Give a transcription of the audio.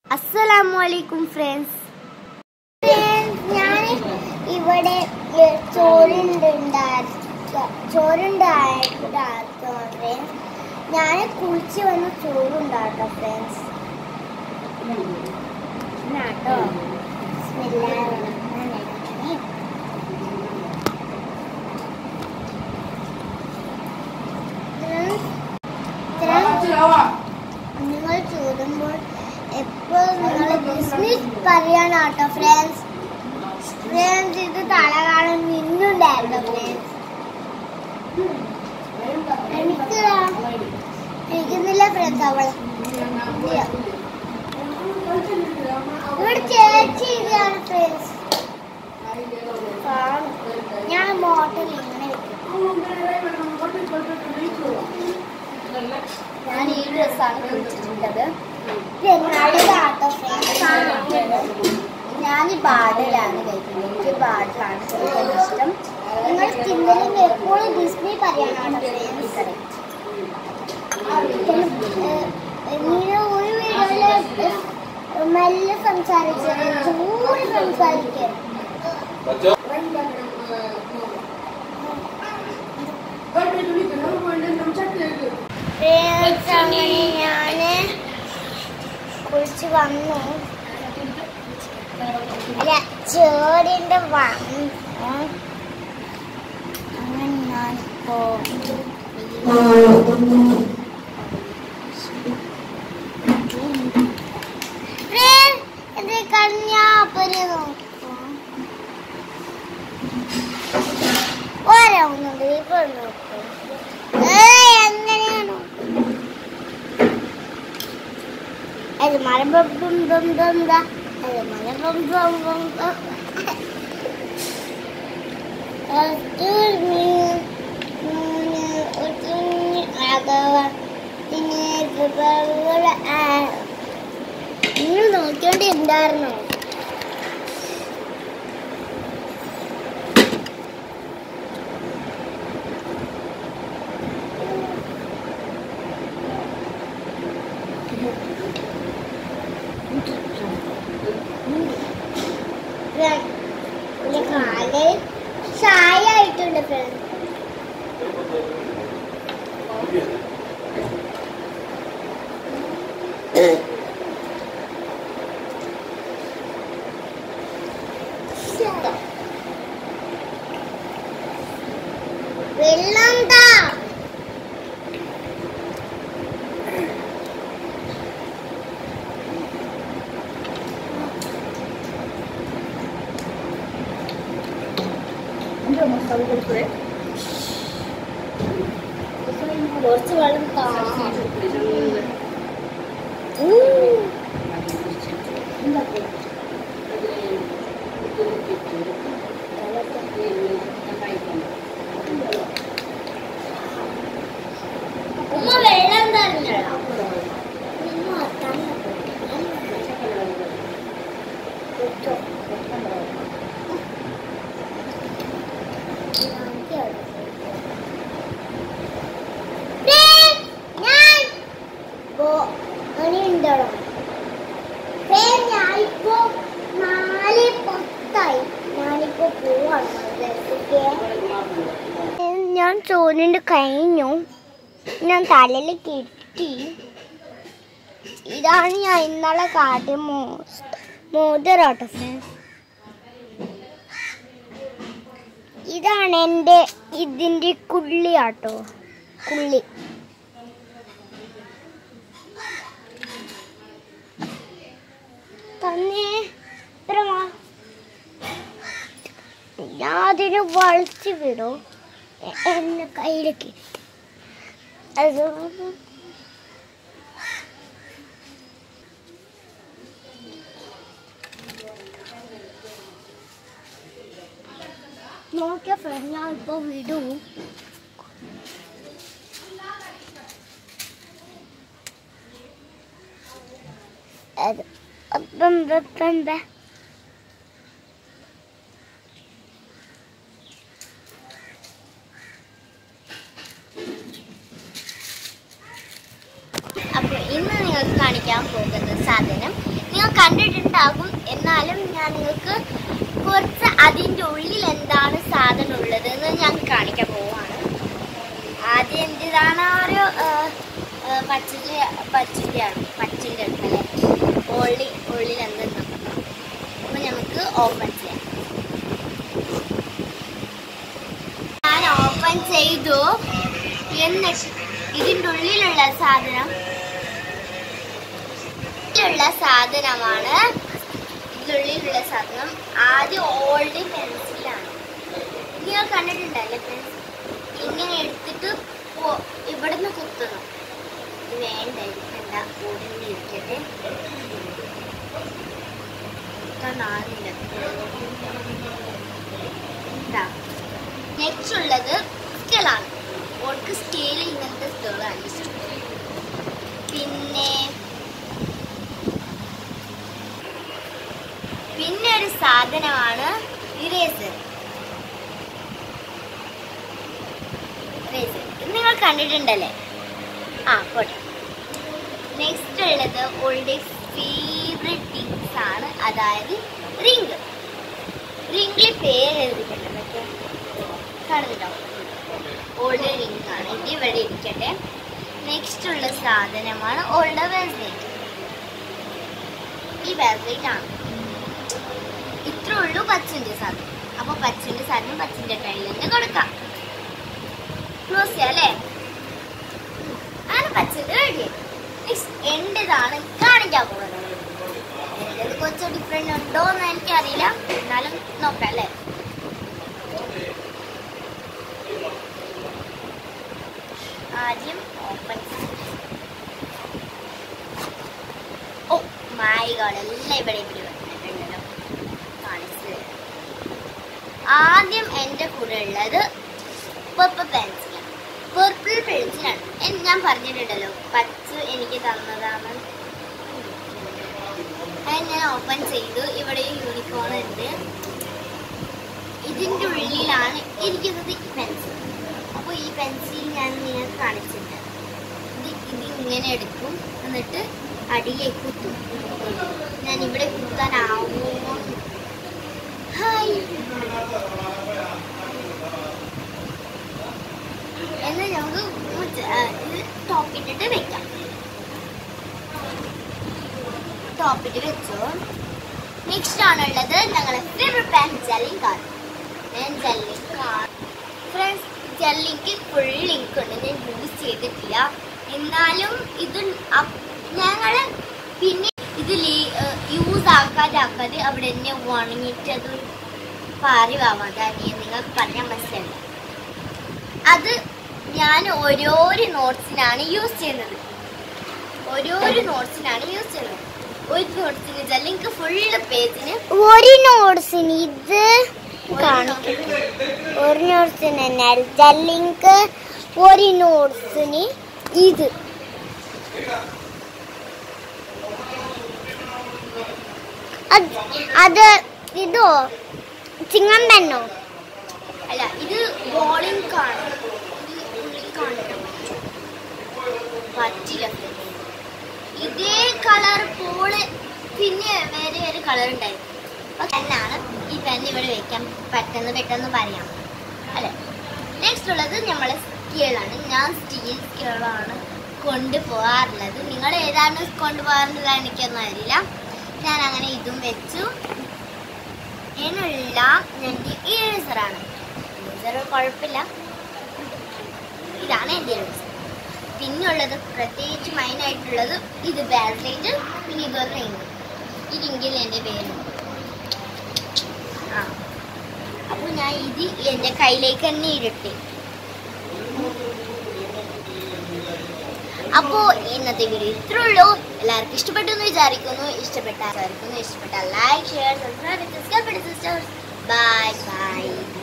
അസ്സലാമു അലൈക്കും ഫ്രണ്ട്സ് ഞാൻ ഇവിടെ ചോറുണ്ടാക്കുക ചോറുണ്ടാക്കുക ഫ്രണ്ട്സ് ഞാൻ കുളിച്ച് വന്ന് ചോറുണ്ടാട്ടോ ഫ്രണ്ട്സ് കേട്ടോ നിങ്ങൾ ചൂടുമ്പോൾ എപ്പോഴും നിങ്ങൾ ബിസിനസ് പറയാനാട്ടോ ഫ്രണ്ട്സ് ഫ്രണ്ട്സ് ഇത് തല കാണാൻ മിന്നുണ്ടായിരുന്നു ഫ്രണ്ട്സ് എനിക്ക് ഇരിക്കുന്നില്ല ഫ്രണ്ട്സ് അവളെ ഇല്ല. ഇവിടെ ചേച്ചി ഇതാണ് ഫ്രണ്ട്സ് ഞാൻ മോട്ടൽ ഇങ്ങനെ വെക്കും ഞാൻ ഈ ഡ്രസ്സാണ് കുളിച്ചിട്ടുള്ളത് ചെങ്ങാടിയിലാട്ടോ ഫ്രണ്ട്സ് ഞാൻ ബാഡിലാണ് കഴിക്കുന്നത് എനിക്ക് ബാഡിലാണ് കഴിക്കാൻ ഇഷ്ടം നിങ്ങൾ ചിന്തയിൽ എപ്പോഴും ഡിസ്നി പറയാനാണ് ഫ്രണ്ട്സ് ഇങ്ങനെ ഒരു വീഡിയോയില് മെല്ലെ സംസാരിച്ചത് ചൂട് സംസാരിക്കുക അങ്ങനെ ഞാന് കുളിച്ച് വന്നു അല്ല ചോറിന്റെ വന്നു അങ്ങനെ ഞാനിപ്പോ എന്റെ കന്യാപ്പനെ നോക്കൂ ഓരോന്നുണ്ട് ഇപ്പൊ നോക്കൂ ഏയ് എങ്ങനെയാണോ അത് മല ബം ബം ബം ബം ദാ. അത് മല ബം ബം ബം ബം. ഒരു മൂന്ന് ഒരു അകവ പിന്നെ വിഭവങ്ങള് ആ. നിങ്ങൾ നോക്കിയോണ്ടിരുന്നായിരുന്നോ എന്റെ കാല് ചായ ആയിട്ടുണ്ട് ഫ്രണ്ട് വെള്ളം താ കുറച്ച് വെള്ളം താ ഉം. ഉമ്മ വെള്ളം തന്നെയാണോ ഉമ്മ തന്നെ കുടിച്ചോ. ദേ, ഞാൻ പോ- മണിയുണ്ടോ? ദേ, ഞാനിപ്പോ നാല് പത്തായി ഞാനിപ്പോ പോവാണ് മദ്രസയ്ക്ക്. ഞാൻ ചോദിന്റെ കഴിഞ്ഞു ഞാൻ തലയിൽ കിട്ടി ഇതാണ് ഞാൻ ഇന്നലെ കാട്ടിയ മോ മോതിരാട്ടോ ഫ്രണ്ട്സ് ഇതാണ് എൻ്റെ ഇതിൻ്റെ കുള്ളിയാട്ടോ കുള്ളി തന്നെ ഇത്ര മാ- ഞാൻ അതിന് വളച്ച് വിടും എ- എന്നെ കയ്യിലേക്ക് അത് നോക്കിയ ഫ്രണ്ട് ഞാൻ ഇപ്പൊ വിടും അത് അപ്പം വെപ്പം വെ അപ്പൊ ഇന്ന് നിങ്ങൾക്ക് കാണിക്കാൻ പോകുന്ന സാധനം നിങ്ങൾ എന്നാലും ഞാൻ നിങ്ങൾക്ക് കുറച്ച് അതിൻ്റെ ഉള്ളിൽ എന്താണ് സാധനം ഉള്ളത് എന്ന് ഞാൻ കാണിക്കാൻ പോവാണ് ആദ്യം എന്തിതാണ് ആ ഒരു പച്ചിൻ്റെ പച്ചിൻ്റെയാണ് പച്ചിൻ്റെ അടുത്തല്ലേ ഉള്ളി ഉള്ളിൽ എന്തെന്ന് അപ്പോൾ നമുക്ക് ഓപ്പൺ ചെയ്യാം ഞാൻ ഓപ്പൺ ചെയ്തു എന്നിട്ട് ഇതിൻ്റെ ഉള്ളിലുള്ള സാധനം ഉള്ള സാധനമാണ് ഇതിനുള്ളിലുള്ള സാധനം ആദ്യം ഓൾഡ് പെൻസിലാണ് നിങ്ങൾ കണ്ടിട്ടുണ്ടല്ലേ പെൻസിൽ ഇങ്ങനെ എടുത്തിട്ട് പോ- ഇവിടുന്ന് കുത്തണം ഇത് വേണ്ട ഇരിക്കണ്ട ഓടിന്ന് ഇരിക്കട്ടെ നെക്സ്റ്റ് ഉള്ളത് സ്കെലാണ് ഓൾക്ക് സ്കെയിൽ ഇങ്ങനത്തെ സ്കെകളാണ് ഇഷ്ടം പിന്നെ പിന്നെ ഒരു സാധനമാണ് ഇറേസർ ഇറേസർ ഇത് നിങ്ങൾ കണ്ടിട്ടുണ്ടല്ലേ ആ പോട്ടെ നെക്സ്റ്റ് ഉള്ളത് ഓൾഡ് ഫേവറേറ്റ് തിങ്സ് ആണ് അതായത് റിംഗ് റിംഗിൽ പേര് എഴുതിയിട്ടുണ്ട് മറ്റേ കാണുന്നുണ്ടോ ഓൾഡ് റിംഗ് ആണ് ഇത് ഇവിടെ ഇരിക്കട്ടെ നെക്സ്റ്റ് ഉള്ള സാധനമാണ് ഓൾഡ് വാസ്ലേറ്റ് ഈ വാസ്ലേറ്റ് ആണ് ഇത്രേ ഉള്ളൂ പച്ചിൻ്റെ സാധനം അപ്പൊ പച്ചിൻ്റെ സാധനം പച്ചിൻ്റെ കയ്യിൽ നിന്ന് കൊടുക്കാം ക്ലോസ് ചെയ്യാം അല്ലേ ആണ് പച്ചിൻ്റെ റെഡി എന്റേതാണ് കാണിക്കാൻ പോകുന്നത് എന്റേത് കുറച്ച് ഡിഫറെന്റ് ഉണ്ടോ എന്ന് എനിക്കറിയില്ല എന്നാലും നോക്കാം അല്ലേ ആദ്യം ഓപ്പൺ ഓ മൈ ഗോഡ് എല്ലാം ഇവിടെ ഇവിടെ വന്നിട്ടുണ്ടല്ലോ കാണിച്ചു തരാം. ആദ്യം എൻ്റെ കൂടെ ഉള്ളത് പർപ്പിൾ പെൻസിലാണ് പർപ്പിൾ പെൻസിലാണ് എൻ- ഞാൻ പറഞ്ഞിട്ടുണ്ടല്ലോ പച്ച എനിക്ക് തന്നതാണ് അത് ഞാൻ ഓപ്പൺ ചെയ്തു ഇവിടെ യൂണിക്കോൺ ഉണ്ട് ഇതിൻ്റെ ഉള്ളിലാണ് ഇരിക്കുന്നത് ഈ പെൻസിൽ അപ്പോൾ ഈ പെൻസിൽ ഞാൻ നിങ്ങൾക്ക് കാണിച്ചിട്ടുണ്ട് ഇത് ഇത് ഇങ്ങനെ എടുക്കും എന്നിട്ട് അടിയിലേക്ക് കുത്തും ഞാൻ ഇവിടെ കുത്താനാവുമോ ഹായ് എന്ന് നമുക്ക് മുറ്റ- ആ, ഇത് ടോപ്പിട്ടിട്ട് വെക്കാം ടോപ്പിട്ട് വെച്ചു നെക്സ്റ്റ് ആണുള്ളത് ഞങ്ങളുടെ ഫേവറേറ്റ് പാൻ ജെല്ലിങ് കാർഡ് ഞാൻ ജെല്ലിങ് കാർഡ് ഫ്രണ്ട്സ് ജെല്ലിക്ക് ഫുൾ ലിങ്ക് ഉണ്ട് ഞാൻ യൂസ് ചെയ്തിട്ടില്ല എന്നാലും ഇത് ഞങ്ങൾ പിന്നെ ഇത് യൂസ് ആക്കാതെ ആക്കാതെ അവിടെ തന്നെ ഉണങ്ങിയിട്ട് അത് പാറിവാവാതെ നിങ്ങൾക്ക് പറഞ്ഞാൽ മനസ്സിലായി അത് ഞാൻ ഓരോരോ നോട്ട്സിനാണ് യൂസ് ചെയ്യുന്നത് ഓരോരോ നോട്ട്സിനാണ് യൂസ് ചെയ്യുന്നത് ഒരു നോട്ട്സിന് വെച്ചാൽ എനിക്ക് ഫുള്ള് പേജിന് ഒരു നോട്ട്സിന് ഇത് കാണിക്കട്ടെ ഒരു നോട്ട്സിന് തന്നെ ലിങ്ക് ഒരു നോട്ട്സിന് ഇത് അത് അത് ഇതോ ചിങ്ങം പെണ്ണോ അല്ല ഇത് ബോളിംഗ് കാണും ഇത് ഉള്ളിൽ കാണിക്കാൻ പറ്റും പറ്റില്ല ഇതേ കളർ പോള് പിന്നെ വേറെ ഒരു കളർ ഉണ്ടായിരുന്നു അപ്പൊ പെന്നാണ് ഈ പെൻ ഇവിടെ വെക്കാൻ പെട്ടെന്ന് പെട്ടെന്ന് പറയാം അല്ലെ നെക്സ്റ്റ് ഉള്ളത് നമ്മളെ സ്കീളാണ് ഞാൻ സ്റ്റീൽ സ്കീളാണ് കൊണ്ടുപോകാറുള്ളത് നിങ്ങൾ ഏതാണ് കൊണ്ടുപോകാറുള്ളത് എനിക്കൊന്നും അറിയില്ല ഞാൻ അങ്ങനെ ഇതും വെച്ചു ഇതിനുള്ള എൻ്റെ ഇറേസറാണ് ഇറേസർ കുഴപ്പമില്ല ഇതാണ് എൻ്റെ ഇറേസർ പിന്നുള്ളത് പ്രത്യേകിച്ച് മെയിൻ ആയിട്ടുള്ളത് ഇത് ബാസ്ലൈറ്റ് പിന്നെ ഇതൊരു റിങ് ഈ റിങ്ങിൽ എൻ്റെ പേരുണ്ട് ആ അപ്പോൾ ഞാൻ ഇത് എൻ്റെ കയ്യിലേക്ക് തന്നെ ഇരട്ടി അപ്പോൾ ഇന്നത്തെ വീഡിയോ ഇത്രേ ഉള്ളൂ എല്ലാവർക്കും ഇഷ്ടപ്പെട്ടു എന്ന് വിചാരിക്കുന്നു ഇഷ്ടപ്പെട്ട വിചാരിക്കുന്നു ഇഷ്ടപ്പെട്ട like share subscribe sister bye by